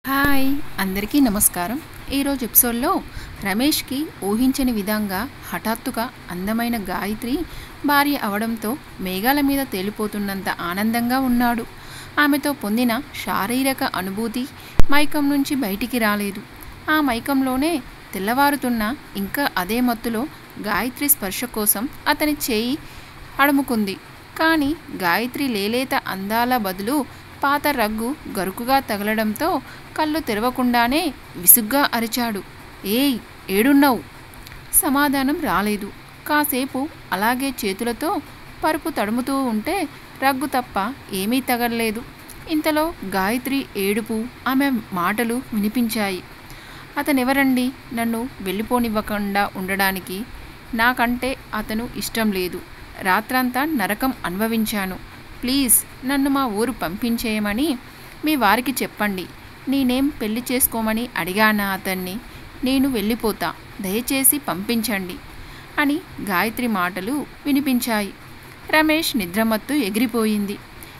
hi అందరికీ నమస్కారం ఈరోజు ఎపిసోడ్లో రమేష్కి ఊహించని విధంగా హఠాత్తుగా అందమైన గాయత్రి భార్య అవడంతో మేఘాల మీద తేలిపోతున్నంత ఆనందంగా ఉన్నాడు ఆమెతో పొందిన శారీరక అనుభూతి మైకం నుంచి బయటికి రాలేదు ఆ మైకంలోనే తెల్లవారుతున్న ఇంకా అదే మత్తులో గాయత్రి స్పర్శ కోసం అతని చేయి అడుముకుంది కానీ గాయత్రి లేలేత అందాల బదులు పాత రగ్గు గరుకుగా తగలడంతో కళ్ళు తెరవకుండానే విసుగ్గా అరిచాడు ఏయ్ ఏడున్నావు సమాధానం రాలేదు కాసేపు అలాగే చేతులతో పరుపు తడుముతూ ఉంటే రగ్గు తప్ప ఏమీ తగలలేదు ఇంతలో గాయత్రి ఏడుపు ఆమె మాటలు వినిపించాయి అతనెవరండి నన్ను వెళ్ళిపోనివ్వకుండా ఉండడానికి నాకంటే అతను ఇష్టం లేదు రాత్రంతా నరకం అనుభవించాను ప్లీజ్ నన్ను మా ఊరు పంపించేయమని మీ వారికి చెప్పండి నేనేం పెళ్లి చేసుకోమని అడిగానా అతన్ని నేను వెళ్ళిపోతా దయచేసి పంపించండి అని గాయత్రి మాటలు వినిపించాయి రమేష్ నిద్రమత్తు ఎగిరిపోయింది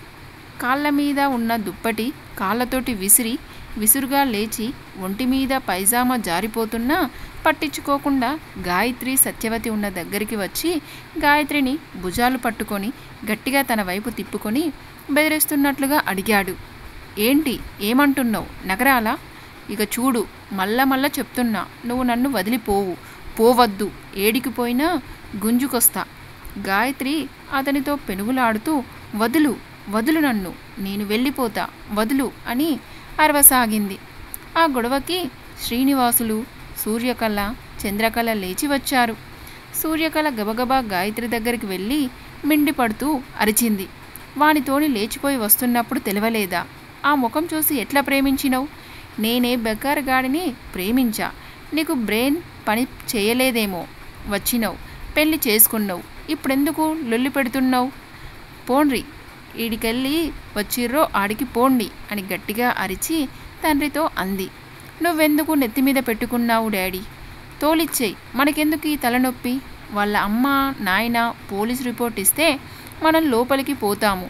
కాళ్ళ మీద ఉన్న దుప్పటి కాళ్ళతోటి విసిరి విసురుగా లేచి ఒంటి మీద పైజామా జారిపోతున్నా పట్టించుకోకుండా గాయత్రి సత్యవతి ఉన్న దగ్గరికి వచ్చి గాయత్రిని భుజాలు పట్టుకొని గట్టిగా తన వైపు తిప్పుకొని బెదిరిస్తున్నట్లుగా అడిగాడు ఏంటి ఏమంటున్నావు నగరాలా ఇక చూడు మళ్ళా మళ్ళా చెప్తున్నా నువ్వు నన్ను వదిలిపోవు పోవద్దు ఏడికి పోయినా గుంజుకొస్తా గాయత్రి అతనితో పెనుగులాడుతూ వదులు వదులు నన్ను నేను వెళ్ళిపోతా వదులు అని అరవసాగింది ఆ గొడవకి శ్రీనివాసులు సూర్యకళ చంద్రకళ లేచి వచ్చారు సూర్యకళ గబగబా గాయత్రి దగ్గరికి వెళ్ళి మిండిపడుతూ అరిచింది వానితోని లేచిపోయి వస్తున్నప్పుడు తెలవలేదా ఆ ముఖం చూసి ఎట్లా ప్రేమించినవు నేనే బెకారగాడిని ప్రేమించా నీకు బ్రెయిన్ పని చేయలేదేమో వచ్చినవు పెళ్లి చేసుకున్నావు ఇప్పుడెందుకు లొల్లి పెడుతున్నావు పోండ్రి ఈడికెళ్ళి వచ్చిర్రో ఆడికి పోండి అని గట్టిగా అరిచి తండ్రితో అంది నువ్వెందుకు నెత్తి మీద పెట్టుకున్నావు డాడీ తోలిచ్చేయి మనకెందుకు ఈ తలనొప్పి వాళ్ళ అమ్మ నాయన పోలీస్ రిపోర్ట్ ఇస్తే మనం లోపలికి పోతాము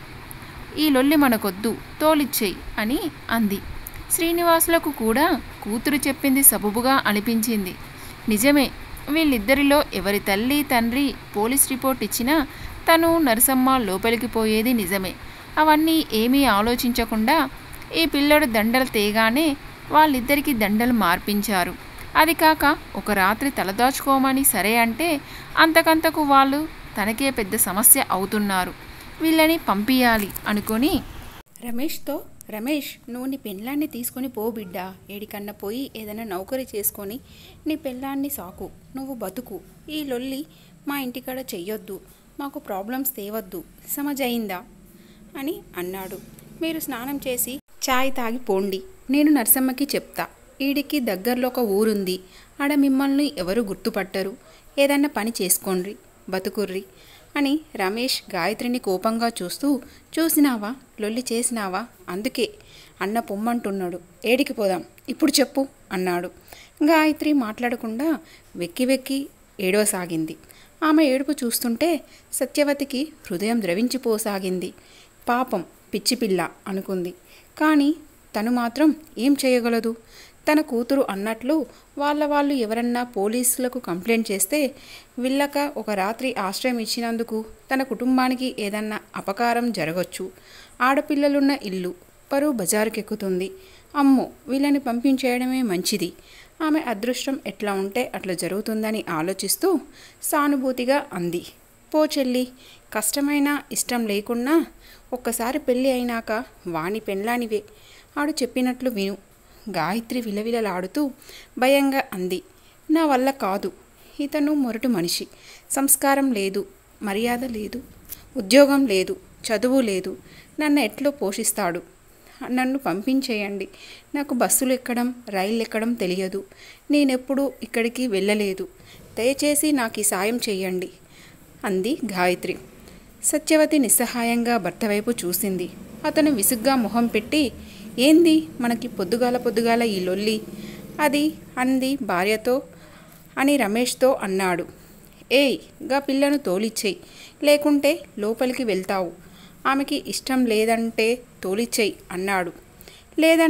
ఈ లొల్లి మనకొద్దు తోలిచ్చేయి అని అంది శ్రీనివాసులకు కూడా కూతురు చెప్పింది సబబుగా అనిపించింది నిజమే వీళ్ళిద్దరిలో ఎవరి తల్లి తండ్రి పోలీస్ రిపోర్ట్ ఇచ్చినా తను నరసమ్మ లోపలికి పోయేది నిజమే అవన్నీ ఏమీ ఆలోచించకుండా ఈ పిల్లడు దండలు తేగానే వాళ్ళిద్దరికీ దండలు మార్పించారు అది కాక ఒక రాత్రి తలదాచుకోమని సరే అంటే అంతకంతకు వాళ్ళు తనకే పెద్ద సమస్య అవుతున్నారు వీళ్ళని పంపియాలి అనుకొని రమేష్తో రమేష్ నువ్వు నీ పెళ్ళాన్ని తీసుకొని పో బిడ్డా ఏడికన్నా పోయి ఏదైనా నౌకరీ చేసుకొని నీ పెళ్ళాన్ని సాకు నువ్వు బతుకు ఈ లొల్లి మా ఇంటికాడ చెయ్యొద్దు మాకు ప్రాబ్లమ్స్ తేవద్దు సమజయిందా అని అన్నాడు మీరు స్నానం చేసి చాయ్ తాగి పోండి నేను నర్సమ్మకి చెప్తా ఈడికి దగ్గరలో ఒక ఊరుంది ఆడ మిమ్మల్ని ఎవరు గుర్తుపట్టరు ఏదన్నా పని చేసుకోండి బతుకుర్రి అని రమేష్ గాయత్రిని కోపంగా చూస్తూ చూసినావా లొల్లి చేసినావా అందుకే అన్న పొమ్మంటున్నాడు ఏడికి పోదాం ఇప్పుడు చెప్పు అన్నాడు గాయత్రి మాట్లాడకుండా వెక్కి వెక్కి ఏడవసాగింది ఆమె ఏడుపు చూస్తుంటే సత్యవతికి హృదయం ద్రవించిపోసాగింది పాపం పిచ్చిపిల్ల అనుకుంది కానీ తను మాత్రం ఏం చేయగలదు తన కూతురు అన్నట్లు వాళ్ళ వాళ్ళు ఎవరన్నా పోలీసులకు కంప్లైంట్ చేస్తే వీళ్ళక ఒక రాత్రి ఆశ్రయం ఇచ్చినందుకు తన కుటుంబానికి ఏదన్నా అపకారం జరగచ్చు ఆడపిల్లలున్న ఇల్లు పరువు బజారుకెక్కుతుంది అమ్మో వీళ్ళని పంపించేయడమే మంచిది ఆమె అదృష్టం ఎట్లా ఉంటే అట్లా జరుగుతుందని ఆలోచిస్తూ సానుభూతిగా అంది పో చెల్లి కష్టమైన ఇష్టం లేకున్నా ఒక్కసారి పెళ్ళి అయినాక వాణి పెళ్ళానివే ఆడు చెప్పినట్లు విను గాయత్రి విలవిలలాడుతూ భయంగా అంది నా వల్ల కాదు ఇతను మొరటు మనిషి సంస్కారం లేదు మర్యాద లేదు ఉద్యోగం లేదు చదువు లేదు నన్ను ఎట్లో పోషిస్తాడు నన్ను పంపించేయండి నాకు బస్సులు ఎక్కడం రైళ్ళు ఎక్కడం తెలియదు నేనెప్పుడు ఇక్కడికి వెళ్ళలేదు దయచేసి నాకు ఈ సాయం చేయండి అంది గాయత్రి సత్యవతి నిస్సహాయంగా భర్త వైపు చూసింది అతను విసుగ్గా మొహం పెట్టి ఏంది మనకి పొద్దుగాల పొద్దుగాల ఈ లొల్లి అది అంది భార్యతో అని రమేష్తో అన్నాడు ఏయ్ గా పిల్లను తోలిచ్చేయి లేకుంటే లోపలికి వెళ్తావు ఆమెకి ఇష్టం లేదంటే తోలిచ్చేయి అన్నాడు లేదన్నా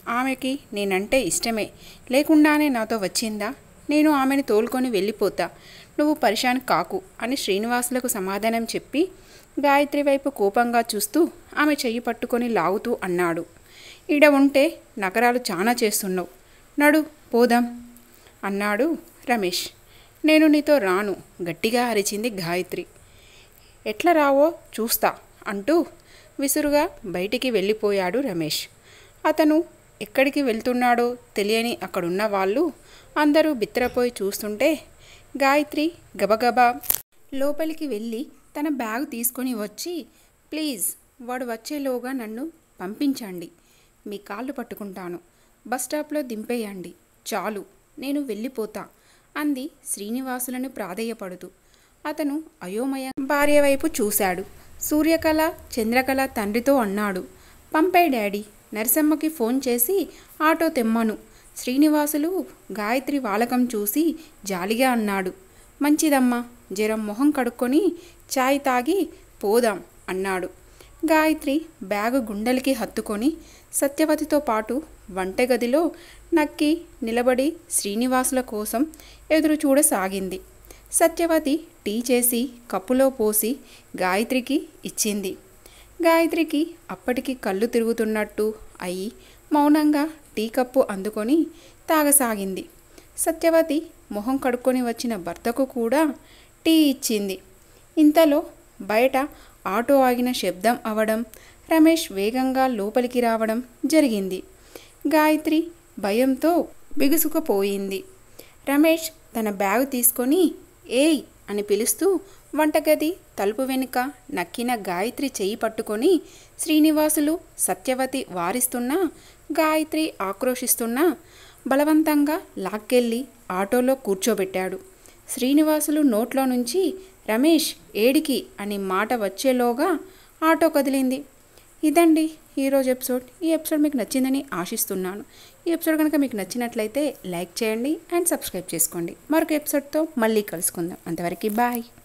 ఆమెకి నేనంటే ఇష్టమే లేకుండానే నాతో వచ్చిందా నేను ఆమెను తోలుకొని వెళ్ళిపోతా నువ్వు పరిశాన్ కాకు అని శ్రీనివాసులకు సమాధానం చెప్పి గాయత్రి వైపు కోపంగా చూస్తూ ఆమె చెయ్యి పట్టుకొని లాగుతూ అన్నాడు ఈడ ఉంటే నగరాలు చాలా చేస్తున్నావు నడు పోదాం అన్నాడు రమేష్ నేను నీతో రాను గట్టిగా అరిచింది గాయత్రి ఎట్లా రావో చూస్తా అంటూ విసురుగా బయటికి వెళ్ళిపోయాడు రమేష్ అతను ఎక్కడికి వెళ్తున్నాడో తెలియని అక్కడున్న వాళ్ళు అందరూ బిత్తరపోయి చూస్తుంటే గాయత్రి గబగబా లోపలికి వెళ్ళి తన బ్యాగ్ తీసుకొని వచ్చి ప్లీజ్ వాడు వచ్చేలోగా నన్ను పంపించండి మీ కాళ్ళు పట్టుకుంటాను బస్ స్టాప్లో దింపేయండి చాలు నేను వెళ్ళిపోతా అంది శ్రీనివాసులను ప్రాధేయపడుతూ అతను అయోమయ భార్య వైపు చూశాడు సూర్యకళ చంద్రకళ తండ్రితో అన్నాడు పంపే డాడీ నరసమ్మకి ఫోన్ చేసి ఆటో తెమ్మను శ్రీనివాసులు గాయత్రి వాలకం చూసి జాలిగా అన్నాడు మంచిదమ్మా జరం మొహం కడుక్కొని చాయ్ తాగి పోదాం అన్నాడు గాయత్రి బ్యాగు గుండెలకి హత్తుకొని సత్యవతితో పాటు వంటగదిలో నక్కి నిలబడి శ్రీనివాసుల కోసం ఎదురు చూడసాగింది సత్యవతి టీ చేసి కప్పులో పోసి గాయత్రికి ఇచ్చింది గాయత్రికి అప్పటికి కళ్ళు తిరుగుతున్నట్టు అయి మౌనంగా టీ కప్పు అందుకొని తాగసాగింది సత్యవతి మొహం కడుక్కొని వచ్చిన భర్తకు కూడా టీ ఇచ్చింది ఇంతలో బయట ఆటో ఆగిన శబ్దం అవడం రమేష్ వేగంగా లోపలికి రావడం జరిగింది గాయత్రి భయంతో బిగుసుకుపోయింది రమేష్ తన బ్యాగ్ తీసుకొని ఏయ్ అని పిలుస్తూ వంటగది తలుపు వెనుక నక్కిన గాయత్రి చెయ్యి పట్టుకొని శ్రీనివాసులు సత్యవతి వారిస్తున్నా గాయత్రి ఆక్రోషిస్తున్నా బలవంతంగా లాక్కెళ్ళి ఆటోలో కూర్చోబెట్టాడు శ్రీనివాసులు నోట్లో నుంచి రమేష్ ఏడికి అని మాట వచ్చేలోగా ఆటో కదిలింది ఇదండి ఈరోజు ఎపిసోడ్ ఈ ఎపిసోడ్ మీకు నచ్చిందని ఆశిస్తున్నాను ఈ ఎపిసోడ్ కనుక మీకు నచ్చినట్లయితే లైక్ చేయండి అండ్ సబ్స్క్రైబ్ చేసుకోండి మరొక ఎపిసోడ్తో మళ్ళీ కలుసుకుందాం అంతవరకు బాయ్